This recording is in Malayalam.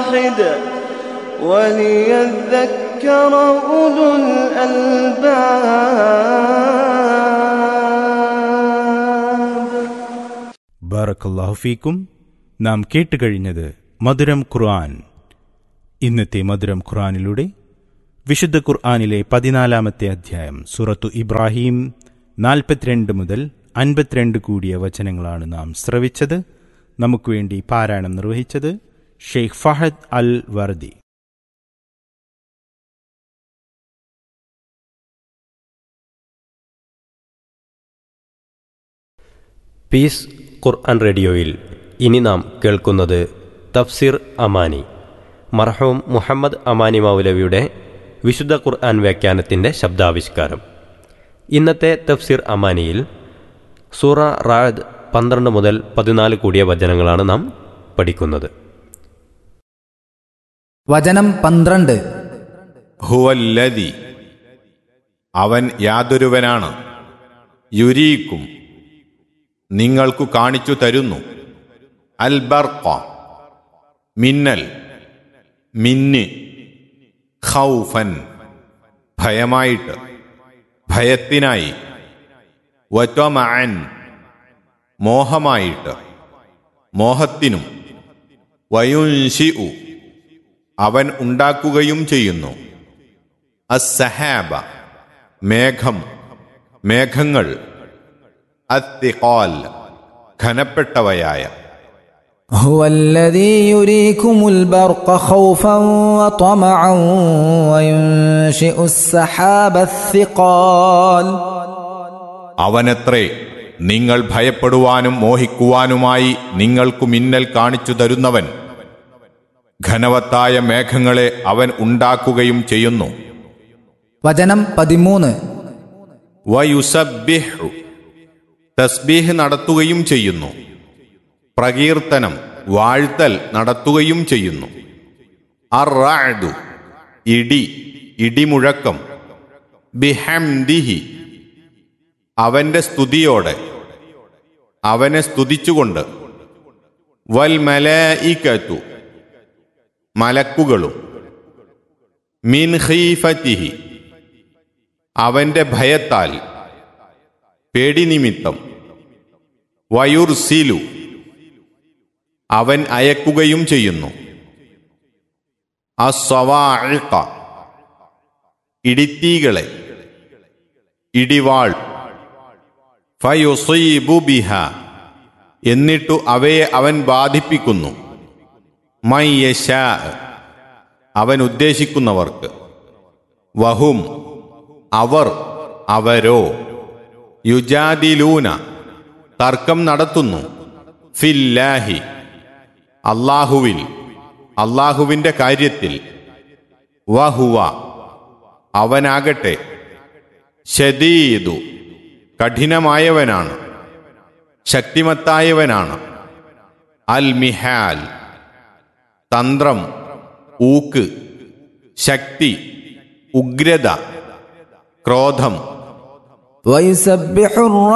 واحد وليذكر أولو الألباب ബാറക്കല്ലാഹു ഫീക്കും നാം കേട്ടുകഴിഞ്ഞത് മധുരം ഖുർആൻ ഇന്നത്തെ മധുരം ഖുർആനിലൂടെ വിശുദ്ധ ഖുർആനിലെ പതിനാലാമത്തെ അധ്യായം സൂറത്തു ഇബ്രാഹിം നാൽപ്പത്തിരണ്ട് മുതൽ അൻപത്തിരണ്ട് കൂടിയ വചനങ്ങളാണ് നാം ശ്രവിച്ചത് നമുക്ക് വേണ്ടി പാരായണം നിർവഹിച്ചത് Sheikh Fahad Al Wardi peace Quran റേഡിയോയിൽ ഇനി നാം കേൾക്കുന്നത് തഫ്സിർ അമാനി മർഹൂം മുഹമ്മദ് അമാനി മൗലവിയുടെ വിശുദ്ധ ഖുർആൻ വ്യാഖ്യാനത്തിൻ്റെ ശബ്ദാവിഷ്കാരം ഇന്നത്തെ തഫ്സിർ അമാനിയിൽ സൂറ റാദ് പന്ത്രണ്ട് മുതൽ പതിനാല് കൂടിയ വചനങ്ങളാണ് നാം പഠിക്കുന്നത് വചനം പന്ത്രണ്ട് ഹുവല്ലതി അവൻ യാതൊരുവനാണ് യുരീക്കും നിങ്ങൾക്കു കാണിച്ചു തരുന്നു അൽബർക്ക മിന്നൽ മിന്ന് ഖൗഫൻ ഭയമായിട്ട് ഭയത്തിനായി വറ്റമഅൻ മോഹമായിട്ട് മോഹത്തിനും വയുൻഷിഉ അവൻ ഉണ്ടാക്കുകയും ചെയ്യുന്നു അസഹാബ മേഘം മേഘങ്ങൾ അത്തിഖാൽ ഘനപ്പെട്ടവയായ هو الذي يريكم البرق خوفا وطمعا وينشئ السحاب الثقال അവനത്രേ നിങ്ങൾ ഭയപ്പെടുവാനും മോഹിക്കുവാനുമായി നിങ്ങൾക്കു മിന്നൽ കാണിച്ചു തരുന്നവൻ ഘനവത്തായ മേഘങ്ങളെ അവൻ ഉണ്ടാക്കുകയും ചെയ്യുന്നു വചനം പതിമൂന്ന് വയുസബിഹു തസ്ബീഹ് നടത്തുകയും ചെയ്യുന്നു പ്രകീർത്തനം വാഴ്ത്തൽ നടത്തുകയും ചെയ്യുന്നു അറാദു ഇടി ഇടിമുഴക്കം ബിഹംദിഹി അവന്റെ സ്തുതിയോടെ അവനെ സ്തുതിച്ചുകൊണ്ട് വൽ മലഇകതു മലക്കുകളും മിൻ ഖീഫത്തിഹി അവന്റെ ഭയത്താൽ പേടി നിമിത്തം വയുർസിലു അവൻ അയക്കുകയും ചെയ്യുന്നു അസ്വവാഇഖ ഇടിത്തീകളെ ഇടിവാൾ ഫയുസീബു ബിഹ എന്നിട്ടു അവയെ അവൻ ബാധിപ്പിക്കുന്നു മയ്യശാ അവൻ ഉദ്ദേശിക്കുന്നവർക്ക് വഹും അവർ അവരോ യുജാദിലൂന തർക്കം നടത്തുന്നു ഫില്ലാഹി അള്ളാഹുവിൽ അള്ളാഹുവിന്റെ കാര്യത്തിൽ വഹുവ അവനാകട്ടെ ഷദീദു കഠിനമായവനാണ് ശക്തിമത്തായവനാണ് അൽ മിഹാൽ തന്ത്രം ഊക്ക് ശക്തി ഉഗ്രത ക്രോധം ويسبح